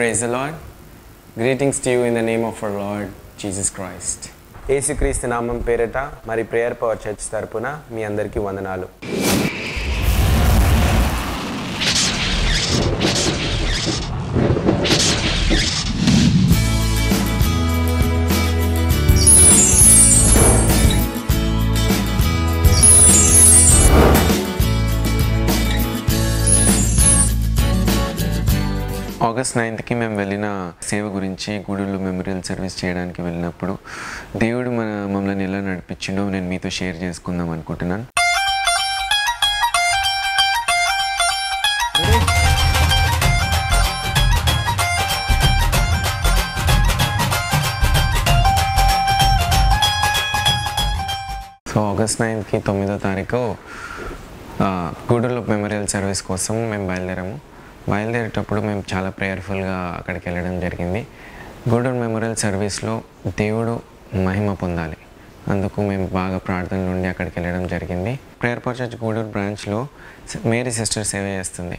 Praise the Lord. Greetings to you in the name of our Lord Jesus Christ. యేసుక్రీస్తు నామం పేరిట మరి prayer power church తరపున మీ అందరికీ వందనాలు ఆగస్ట్ నైన్త్కి మేము వెళ్ళిన సేవ గురించి గూడూరులో మెమోరియల్ సర్వీస్ చేయడానికి వెళ్ళినప్పుడు దేవుడు మన మమ్మల్ని ఎలా నడిపించిండో నేను మీతో షేర్ చేసుకుందాం అనుకుంటున్నాను సో ఆగస్ట్ నైన్త్కి తొమ్మిదో తారీఖు ఆ, గూడూరులో మెమోరియల్ సర్వీస్ కోసం మేము బయలుదేరాము బయలుదేరేటప్పుడు మేము చాలా ప్రేయర్ఫుల్గా అక్కడికి వెళ్ళడం జరిగింది గూడూరు మెమోరియల్ సర్వీస్లో దేవుడు మహిమ పొందాలి అందుకు మేము బాగా ప్రార్థనలు ఉండి అక్కడికి వెళ్ళడం జరిగింది ప్రేయర్ పర్ చర్చ్ గూడూరు బ్రాంచ్లో మేరీ సిస్టర్ సేవ చేస్తుంది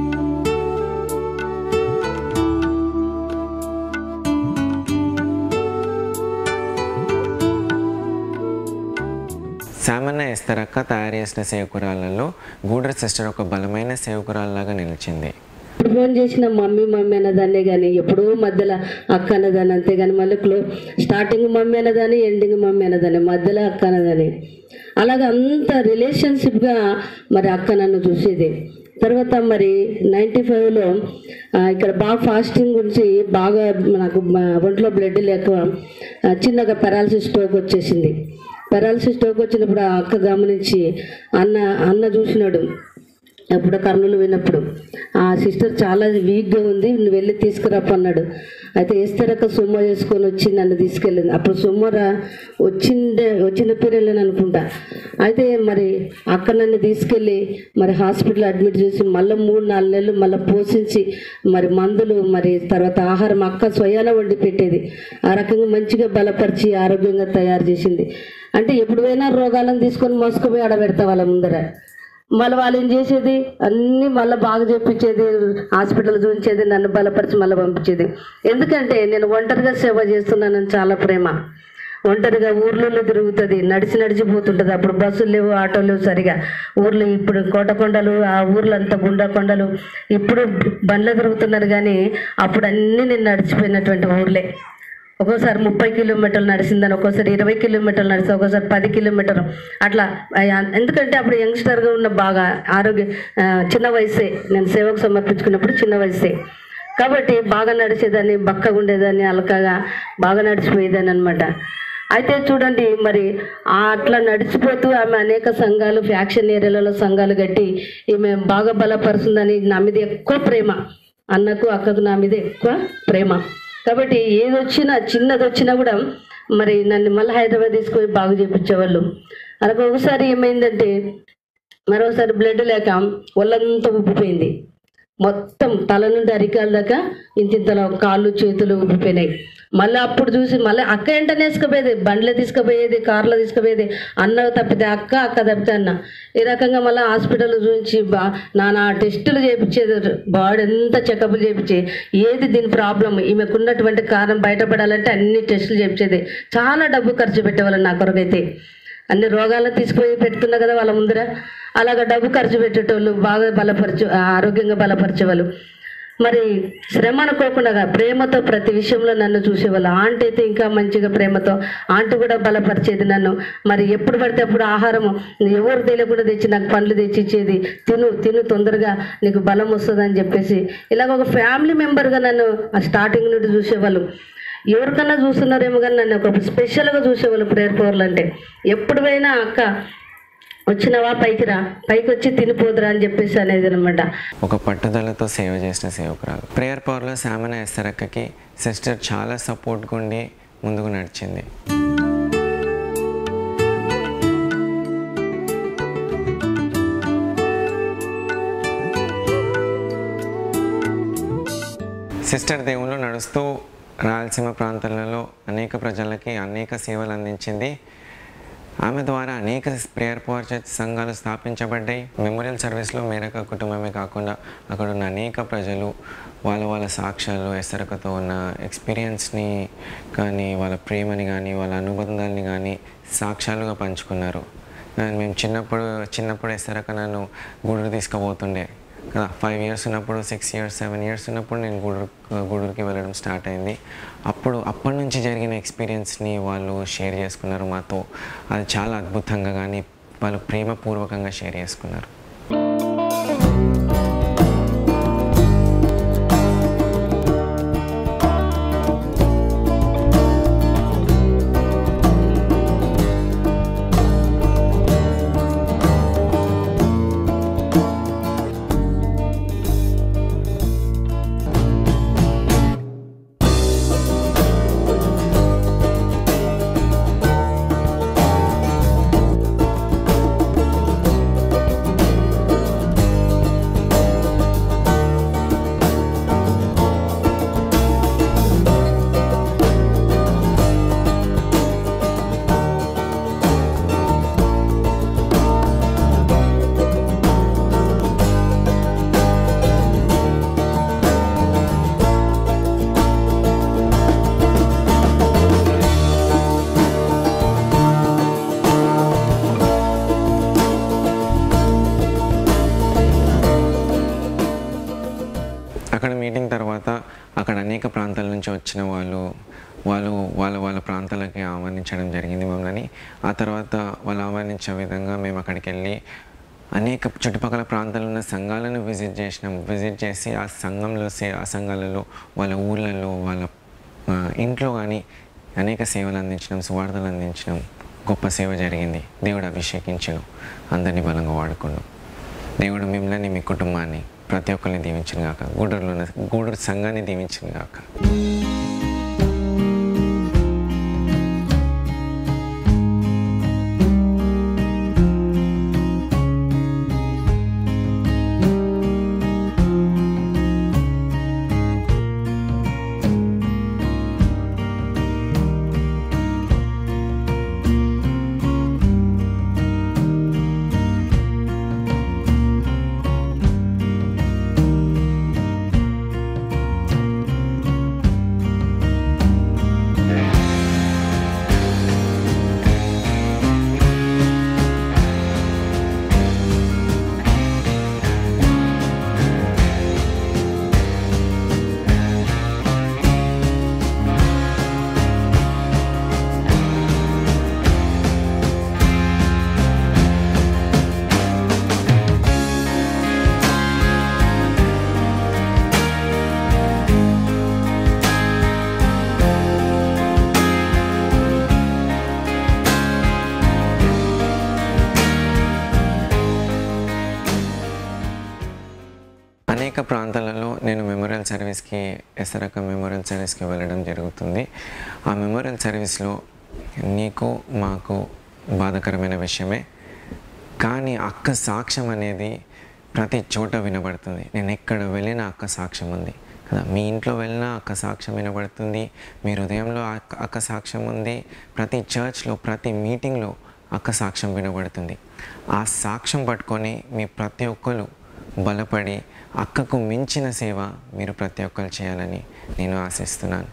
సామాన్య ఎస్తరక్క తయారు చేసిన సేవకురాలలో గూడూరు సిస్టర్ ఒక బలమైన సేవకురాల్లాగా నిలిచింది ఇప్పుడు ఫోన్ చేసిన మమ్మీ మమ్మీ అన్నదాన్నే కానీ ఎప్పుడూ మధ్యలో అక్క అన్నదాన్ని అంతేగాని మళ్ళీ క్లో స్టార్టింగ్ మమ్మీ అన్నదాన్ని ఎండింగ్ మమ్మీ అన్నదాన్ని మధ్యలో అక్క అన్నదాన్ని అలాగ అంత రిలేషన్షిప్గా మరి అక్క నన్ను చూసేది తర్వాత మరి నైంటీ ఫైవ్లో ఇక్కడ బాగా ఫాస్టింగ్ గురించి బాగా నాకు మ- ఒంట్లో బ్లడ్ లేక ఆ, చిన్నగా పెరాలసిస్ స్ట్రోక్ వచ్చేసింది పెరాలసిస్ స్ట్రోక్ వచ్చినప్పుడు ఆ అక్క గమనించి అన్న అన్న చూసినాడు ఎప్పుడు కర్నూలు విన్నప్పుడు ఆ సిస్టర్ చాలా వీక్గా ఉంది నువ్వు వెళ్ళి తీసుకురాపన్నాడు అయితే ఏస్తరక్క సొమ్మ చేసుకొని వచ్చి నన్ను తీసుకెళ్ళింది అప్పుడు సొమ్మరా వచ్చిండే వచ్చిన పీరియడ్ అనుకుంటా అయితే మరి అక్కడ నన్ను తీసుకెళ్ళి మరి హాస్పిటల్ అడ్మిట్ చేసి మళ్ళీ మూడు నాలుగు నెలలు మళ్ళీ పోషించి మరి మందులు మరి తర్వాత ఆహారం అక్క స్వయాన వండి పెట్టేది ఆ రకంగా మంచిగా బలపరిచి ఆరోగ్యంగా తయారు చేసింది అంటే ఎప్పుడైనా రోగాలను తీసుకొని మోసుకుపోయి ఆడబెడతా వాళ్ళ ముందర మళ్ళీ వాళ్ళు ఏం చేసేది అన్నీ మళ్ళీ బాగా చెప్పించేది హాస్పిటల్ చూపించేది నన్ను బలపరిచి మళ్ళీ పంపించేది ఎందుకంటే నేను ఒంటరిగా సేవ చేస్తున్నానని చాలా ప్రేమ ఒంటరిగా ఊర్లలో తిరుగుతుంది నడిచి నడిచిపోతుంటుంది అప్పుడు బస్సులు లేవు ఆటోలు లేవు సరిగా ఊర్లో ఇప్పుడు కోటకొండలు ఆ ఊర్లో అంతా గుండా కొండలు ఇప్పుడు బండ్లు తిరుగుతున్నారు కానీ అప్పుడు అన్నీ నేను నడిచిపోయినటువంటి ఊర్లే ఒక్కోసారి ముప్పై కిలోమీటర్లు నడిచిందని ఒక్కోసారి ఇరవై కిలోమీటర్లు నడిచి ఒక్కోసారి పది కిలోమీటర్లు అట్లా ఆ, ఎందుకంటే అప్పుడు యంగ్స్టర్గా ఉన్న బాగా ఆరోగ్య ఆ, చిన్న వయసే నేను సేవకు సమర్పించుకున్నప్పుడు చిన్న వయసే కాబట్టి బాగా నడిచేదాన్ని బక్కగా ఉండేదాన్ని అలకగా బాగా నడిచిపోయేదాన్ని అనమాట అయితే చూడండి మరి ఆ అట్లా నడిచిపోతూ ఆమె అనేక సంఘాలు ఫ్యాక్షన్ ఏరియాలలో సంఘాలు కట్టి ఈమె బాగా బలపరుస్తుందని నా మీద ఎక్కువ ప్రేమ అన్నకు అక్కకు నా మీద ఎక్కువ ప్రేమ కాబట్టి ఏది వచ్చినా చిన్నది వచ్చినా కూడా మరి నన్ను మళ్ళీ హైదరాబాద్ తీసుకొని బాగు చేపించేవాళ్ళు అలాగే ఒకసారి ఏమైందంటే మరోసారి బ్లడ్ లేక ఒళ్ళంతా ఉబ్బిపోయింది మొత్తం తల నుండి అరికాల దాకా ఇంతింతలో కాళ్ళు చేతులు ఉబ్బిపోయినాయి మళ్ళీ అప్పుడు చూసి మళ్ళీ అక్క వెంటనే తీసుకుపోయేది బండ్లో తీసుకుపోయేది కార్లో తీసుకుపోయేది అన్న తప్పితే అక్క అక్క తప్పితే అన్న ఈ రకంగా మళ్ళీ హాస్పిటల్ చూపించి బా నానా టెస్టులు చేయించేది బాడీ ఎంత చెకప్లు చేయించి ఏది దీని ప్రాబ్లం ఈమెకు ఉన్నటువంటి కారణం బయటపడాలంటే అన్ని టెస్టులు చేయించేది చాలా డబ్బు ఖర్చు పెట్టేవాళ్ళు నా కొరకైతే అన్ని రోగాలను తీసుకుపోయి పెడుతున్నా కదా వాళ్ళ ముందర అలాగ డబ్బు ఖర్చు పెట్టేటోళ్ళు బాగా బలపరచు ఆరోగ్యంగా బలపరిచేవాళ్ళు మరి శ్రమ అనుకోకుండా ప్రేమతో ప్రతి విషయంలో నన్ను చూసేవాళ్ళు ఆంటీ అయితే ఇంకా మంచిగా ప్రేమతో ఆంటీ కూడా బలపరిచేది నన్ను మరి ఎప్పుడు పడితే అప్పుడు ఆహారం ఎవరు తెలియకుండా తెచ్చి నాకు పండ్లు తెచ్చి ఇచ్చేది తిను తిను తొందరగా నీకు బలం వస్తుంది అని చెప్పేసి ఇలాగ ఒక ఫ్యామిలీ మెంబర్గా నన్ను స్టార్టింగ్ నుండి చూసేవాళ్ళు ఎవరికన్నా చూస్తున్నారేమో కానీ నన్ను ఒక స్పెషల్గా చూసేవాళ్ళు ప్రేయర్ పవర్లు అంటే ఎప్పుడు పోయినా అక్క వచ్చినవా పైకి రా పైకి వచ్చి తినిపోదురా అని చెప్పేసి అనేది అనమాట ఒక పట్టుదలతో సేవ చేసిన సేవకురాలు ప్రేయర్ పవర్లో సామాన్య ఎస్తరక్కకి సిస్టర్ చాలా సపోర్ట్గా ఉండి ముందుకు నడిచింది సిస్టర్ దేవుళ్ళు నడుస్తూ రాయలసీమ ప్రాంతాలలో అనేక ప్రజలకి అనేక సేవలు అందించింది ఆమె ద్వారా అనేక ప్రేయర్ పవర్ చర్చ్ సంఘాలు స్థాపించబడ్డాయి మెమోరియల్ సర్వీస్లో మేరక కుటుంబమే కాకుండా అక్కడ ఉన్న అనేక ప్రజలు వాళ్ళ వాళ్ళ సాక్ష్యాలు ఎసరకతో ఉన్న ఎక్స్పీరియన్స్ని కానీ వాళ్ళ ప్రేమని కానీ వాళ్ళ అనుబంధాన్ని కానీ సాక్ష్యాలుగా పంచుకున్నారు అండ్ మేము చిన్నప్పుడు చిన్నప్పుడు ఎసరక నన్ను గూడూరు తీసుకుపోతుండే కదా ఫైవ్ ఇయర్స్ ఉన్నప్పుడు సిక్స్ ఇయర్స్ సెవెన్ ఇయర్స్ ఉన్నప్పుడు నేను గూడూరు గూడూరుకి వెళ్ళడం స్టార్ట్ అయింది అప్పుడు అప్పటి నుంచి జరిగిన ఎక్స్పీరియన్స్ని వాళ్ళు షేర్ చేసుకున్నారు మాతో అది చాలా అద్భుతంగా కానీ వాళ్ళు ప్రేమపూర్వకంగా షేర్ చేసుకున్నారు అక్కడ మీటింగ్ తర్వాత అక్కడ అనేక ప్రాంతాల నుంచి వచ్చిన వాళ్ళు వాళ్ళు వాళ్ళ వాళ్ళ ప్రాంతాలకి ఆహ్వానించడం జరిగింది మమ్మల్ని ఆ తర్వాత వాళ్ళు ఆహ్వానించే విధంగా మేము అక్కడికి వెళ్ళి అనేక చుట్టుపక్కల ప్రాంతాల్లో ఉన్న సంఘాలను విజిట్ చేసినాం విజిట్ చేసి ఆ సంఘంలో సే ఆ సంఘాలలో వాళ్ళ ఊర్లలో వాళ్ళ ఆ, ఇంట్లో కానీ అనేక సేవలు అందించడం సువార్తలు అందించడం గొప్ప సేవ జరిగింది దేవుడు అభిషేకించను అందరినీ బలంగా వాడుకున్నాం దేవుడు మిమ్మల్ని మీ కుటుంబాన్ని ప్రతి ఒక్కరిని దీవించిన గాక గూడూరులో ఉన్న గూడూరు సంఘాన్ని దీవించిన గాక అనేక ప్రాంతాలలో నేను మెమోరియల్ సర్వీస్కి ఎసరక మెమోరియల్ సర్వీస్కి వెళ్ళడం జరుగుతుంది ఆ మెమోరియల్ సర్వీస్లో నీకు మాకు బాధాకరమైన విషయమే కానీ అక్క సాక్ష్యం అనేది ప్రతి చోట వినబడుతుంది నేను ఎక్కడ వెళ్ళినా అక్క సాక్ష్యం ఉంది కదా మీ ఇంట్లో వెళ్ళినా అక్క సాక్ష్యం వినబడుతుంది మీ హృదయంలో అక్క అక్క సాక్ష్యం ఉంది ప్రతి చర్చ్లో ప్రతి మీటింగ్లో అక్క సాక్ష్యం వినబడుతుంది ఆ సాక్ష్యం పట్టుకొని మీ ప్రతి ఒక్కరు బలపడి అక్కకు మించిన సేవ మీరు ప్రతి ఒక్కరు చేయాలని నేను ఆశిస్తున్నాను